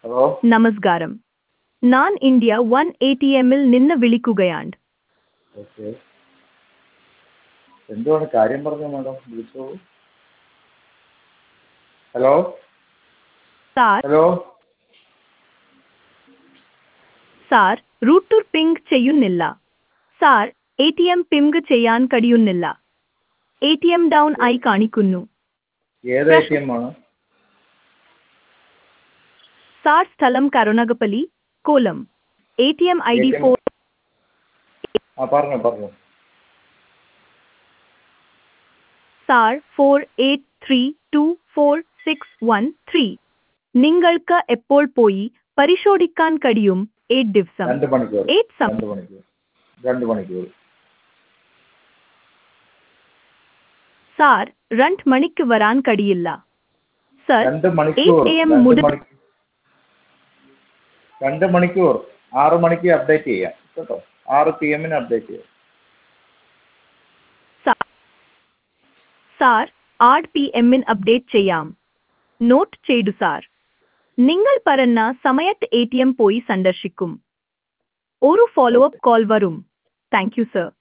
hello നമസ്കാരം ഞാൻ India one A T എമ്മിൽ നിന്ന് വിളിക്കുകയാണ് ഓക്കെ എന്തുവാണ് കാര്യം പറഞ്ഞോ മാഡം വിളിച്ചോളൂ hello sir hello sir router ping ചെയ്യുന്നില്ല sir A T M ping ചെയ്യാൻ കഴിയുന്നില്ല എ ടി എം ഡൗൺ ആയി കാണിക്കുന്നു ഏത് എ ടി എം ആണ് സാർ സ്ഥലം കരുണകപ്പലി കോലം A T M I D ATM four ആ പറഞ്ഞോ പറഞ്ഞോ sir four eight three two four six one three നിങ്ങൾക്ക് എപ്പോൾ പോയി പരിശോധിക്കാൻ കഴിയും എയ്റ്റ് ദിവസം രണ്ട് മണിക്കൂർ എയ്റ്റ് സം രണ്ട് മണിക്കൂർ രണ്ട് മണിക്കൂർ സാർ രണ്ട് മണിക്ക് വരാൻ കഴിയില്ല സർ രണ്ട് മണിക്കൂർ 8 AM രണ്ട് മുതൽ- മണിക്കൂർ രണ്ട് മണിക്കൂർ ആറ് മണിക്ക് അപ്ഡേറ്റ് ചെയ്യാം കേട്ടോ ആറ് പി എമ്മിന് അപ്ഡേറ്റ് ചെയ്യാം സാർ സാർ ആറ് പി എമ്മിന് അപ്ഡേറ്റ് ചെയ്യാം നോട്ട് ചെയ്തു സാർ നിങ്ങൾ പറഞ്ഞ സമയത്ത് എ ടി എം പോയി സന്ദർശിക്കും ഒരു ഫോളോ അപ്പ് കോൾ വരും താങ്ക് യു സർ